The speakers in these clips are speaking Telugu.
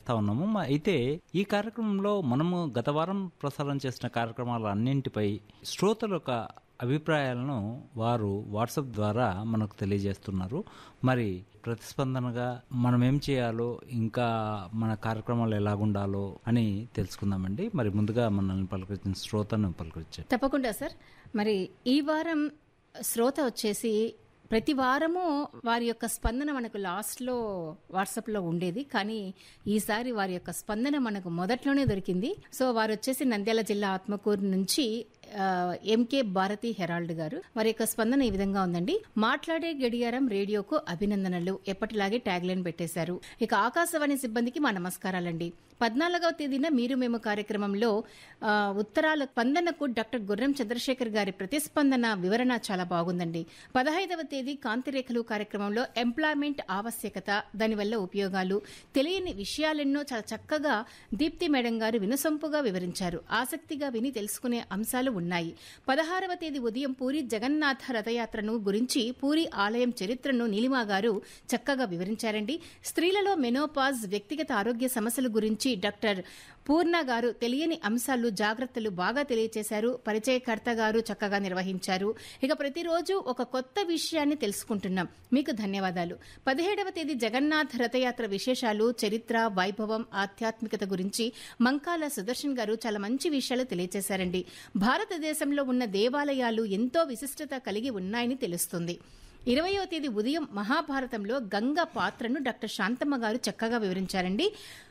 చేస్తా ఉన్నాము మ- అయితే ఈ కార్యక్రమంలో మనము గత వారం ప్రసారం చేసిన కార్యక్రమాల అన్నింటిపై శ్రోతల యొక్క అభిప్రాయాలను వారు వాట్సాప్ ద్వారా మనకు తెలియజేస్తున్నారు మరి ప్రతిస్పందనగా మనం ఏం చేయాలో ఇంకా మన కార్యక్రమాలు ఎలాగుండాలో అని తెలుసుకుందామండి మరి ముందుగా మనల్ని పలకరించిన శ్రోతను పలకరించారు తప్పకుండా సార్ మరి ఈ వారం శ్రోత వచ్చేసి ప్రతి వారము వారి యొక్క స్పందన మనకు లాస్ట్లో వాట్సాప్లో ఉండేది కానీ ఈసారి వారి యొక్క స్పందన మనకు మొదట్లోనే దొరికింది సో వారు వచ్చేసి నంద్యాల జిల్లా ఆత్మకూరు నుంచి ఆ, ఎంకే భారతి హెరాల్డ్ గారు వారి యొక్క స్పందన ఈ విధంగా ఉందండి మాట్లాడే గడియారం రేడియోకు అభినందనలు ఎప్పటిలాగే ట్యాగ్ లైన్ పెట్టేశారు ఇక ఆకాశవాణి సిబ్బందికి మా నమస్కారాలండి పద్నాలుగవ తేదీన మీరు మేము కార్యక్రమంలో ఆ, ఉత్తరాల స్పందనకు డాక్టర్ గుర్రం చంద్రశేఖర్ గారి ప్రతిస్పందన వివరణ చాలా బాగుందండి పదహైదవ తేదీ కాంతిరేఖలు కార్యక్రమంలో ఎంప్లాయ్మెంట్ ఆవశ్యకత దానివల్ల ఉపయోగాలు తెలియని విషయాలెన్నో చాలా చక్కగా దీప్తి మేడం గారు వినసొంపుగా వివరించారు ఆసక్తిగా విని తెలుసుకునే అంశాలు ఉన్నాయి పదహారవ తేదీ ఉదయం పూరి జగన్నాథ రథయాత్రను గురించి పూరి ఆలయం చరిత్రను నీలిమా గారు చక్కగా వివరించారండి స్త్రీలలో మెనోపాజ్ వ్యక్తిగత ఆరోగ్య సమస్యల గురించి డాక్టర్ పూర్ణ గారు తెలియని అంశాలు జాగ్రత్తలు బాగా తెలియచేశారు పరిచయకర్త గారు చక్కగా నిర్వహించారు ఇక ప్రతిరోజు ఒక కొత్త విషయాన్ని తెలుసుకుంటున్నాం మీకు ధన్యవాదాలు పదిహేడవ తేదీ జగన్నాథ్ రథయాత్ర విశేషాలు చరిత్ర వైభవం ఆధ్యాత్మికత గురించి మంకాల సుదర్శన్ గారు చాలా మంచి విషయాలు తెలియచేశారండి భారతదేశంలో ఉన్న దేవాలయాలు ఎంతో విశిష్టత కలిగి ఉన్నాయని తెలుస్తుంది ఇరవయో తేదీ ఉదయం మహాభారతంలో గంగ పాత్రను డాక్టర్ శాంతమ్మ గారు చక్కగా వివరించారండి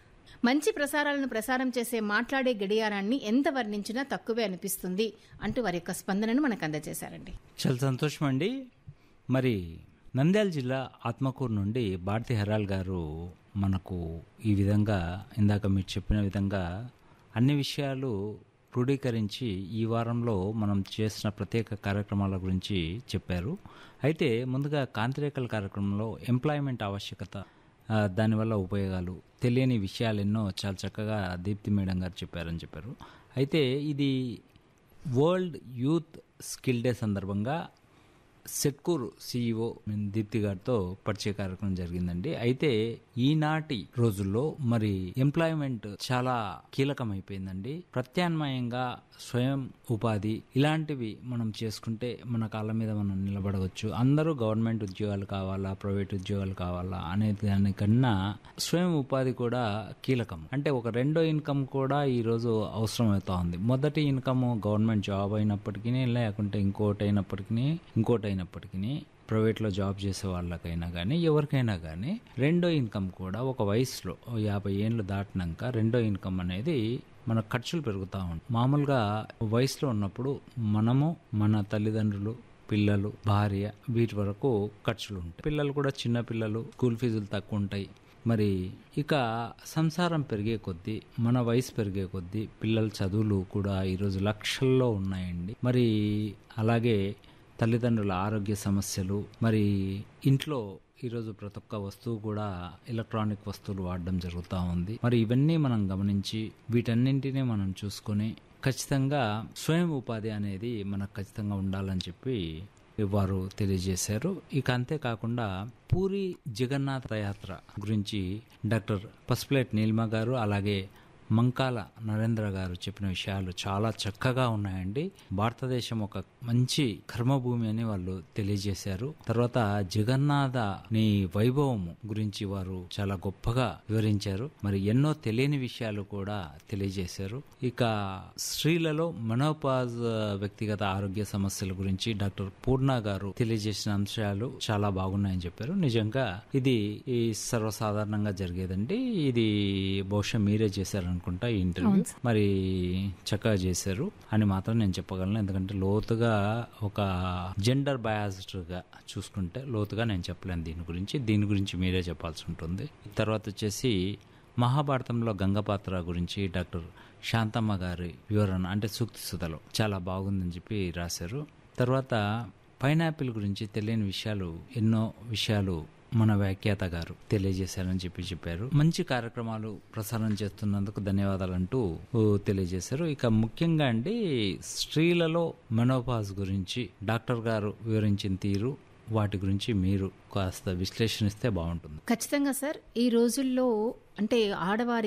మంచి ప్రసారాలను ప్రసారం చేసే మాట్లాడే గడియారాన్ని ఎంత వర్ణించినా తక్కువే అనిపిస్తుంది అంటూ వారి యొక్క స్పందనను మనకు అందజేశారండి చాలా సంతోషం అండి మరి నంద్యాల జిల్లా ఆత్మకూరు నుండి భారతి హెరాల్ గారు మనకు ఈ విధంగా ఇందాక మీరు చెప్పిన విధంగా అన్ని విషయాలు క్రోడీకరించి ఈ వారంలో మనం చేసిన ప్రత్యేక కార్యక్రమాల గురించి చెప్పారు అయితే ముందుగా కాంతిరేఖల కార్యక్రమంలో ఎంప్లాయ్మెంట్ ఆవశ్యకత ఆ, దానివల్ల ఉపయోగాలు తెలియని విషయాలు ఎన్నో చాలా చక్కగా దీప్తి మేడం గారు చెప్పారని చెప్పారు అయితే ఇది వరల్డ్ యూత్ స్కిల్ డే సందర్భంగా సెట్కూర్ సీఈఓ దీప్తి గారితో పరిచయ కార్యక్రమం జరిగిందండి అయితే ఈనాటి రోజుల్లో మరి ఎంప్లాయ్మెంట్ చాలా కీలకమైపోయిందండి ప్రత్యామ్నాయంగా స్వయం ఉపాధి ఇలాంటివి మనం చేసుకుంటే మన కాళ్ళ మీద మనం నిలబడవచ్చు అందరూ గవర్నమెంట్ ఉద్యోగాలు కావాలా ప్రైవేట్ ఉద్యోగాలు కావాలా అనే దానికన్నా స్వయం ఉపాధి కూడా కీలకం అంటే ఒక రెండో ఇన్కమ్ కూడా ఈ రోజు అవసరం అవుతా ఉంది మొదటి ఇన్కమ్ గవర్నమెంట్ జాబ్ అయినప్పటికీ లేకుంటే ఇంకోటి అయినప్పటికీ ఇంకోటి అయినప్పటికీ ప్రైవేట్లో జాబ్ చేసే వాళ్ళకైనా కానీ ఎవరికైనా కానీ రెండో ఇన్కమ్ కూడా ఒక వయసులో ఓ యాభై ఏళ్ళు దాటినాక రెండో ఇన్కమ్ అనేది మన ఖర్చులు పెరుగుతూ ఉంటాయి మామూలుగా వయసులో ఉన్నప్పుడు మనము మన తల్లిదండ్రులు పిల్లలు భార్య వీటి వరకు ఖర్చులు ఉంటాయి పిల్లలు కూడా చిన్న పిల్లలు స్కూల్ ఫీజులు తక్కువ ఉంటాయి మరి ఇక సంసారం పెరిగే కొద్దీ మన వయసు పెరిగే కొద్దీ పిల్లల చదువులు కూడా ఈరోజు లక్షల్లో ఉన్నాయండి మరి అలాగే తల్లిదండ్రుల ఆరోగ్య సమస్యలు మరి ఇంట్లో ఈరోజు ప్రతి ఒక్క వస్తువు కూడా ఎలక్ట్రానిక్ వస్తువులు వాడడం జరుగుతూ ఉంది మరి ఇవన్నీ మనం గమనించి వీటన్నింటినీ మనం చూసుకొని ఖచ్చితంగా స్వయం ఉపాధి అనేది మనకు ఖచ్చితంగా ఉండాలని చెప్పి వారు తెలియజేశారు ఇక అంతేకాకుండా పూరి జగన్నాథ యాత్ర గురించి డాక్టర్ పసుపులేట్ నీలిమ గారు అలాగే మంకాల నరేంద్ర గారు చెప్పిన విషయాలు చాలా చక్కగా ఉన్నాయండి భారతదేశం ఒక మంచి కర్మభూమి అని వాళ్ళు తెలియజేశారు తర్వాత జగన్నాథ నీ వైభవము గురించి వారు చాలా గొప్పగా వివరించారు మరి ఎన్నో తెలియని విషయాలు కూడా తెలియజేశారు ఇక స్త్రీలలో మనోపాజ్ వ్యక్తిగత ఆరోగ్య సమస్యల గురించి డాక్టర్ పూర్ణ గారు తెలియజేసిన అంశాలు చాలా బాగున్నాయని చెప్పారు నిజంగా ఇది ఈ సర్వసాధారణంగా జరిగేదండి ఇది బహుశా మీరే చేశారనుకుంటా ఈ ఇంటర్వ్యూ మరి చక్కగా చేశారు అని మాత్రం నేను చెప్పగలను ఎందుకంటే లోతుగా ఒక జెండర్ బయాస్డ్ గా చూసుకుంటే లోతుగా నేను చెప్పలేను దీని గురించి దీని గురించి మీరే చెప్పాల్సి ఉంటుంది తర్వాత వచ్చేసి మహాభారతంలో గంగపాత్ర గురించి డాక్టర్ శాంతమ్మ గారి వివరణ అంటే సూక్తి సుధలో చాలా బాగుందని చెప్పి రాశారు తర్వాత పైనాపిల్ గురించి తెలియని విషయాలు ఎన్నో విషయాలు మన వ్యాఖ్యాత గారు తెలియజేశారని చెప్పి చెప్పారు మంచి కార్యక్రమాలు ప్రసారం చేస్తున్నందుకు ధన్యవాదాలు అంటూ ఓ, తెలియజేశారు ఇక ముఖ్యంగా అండి స్త్రీలలో మెనోపాజ్ గురించి డాక్టర్ గారు వివరించిన తీరు వాటి గురించి మీరు కాస్త విశ్లేషణిస్తే బాగుంటుంది ఖచ్చితంగా సార్ ఈ రోజుల్లో అంటే ఆడవారి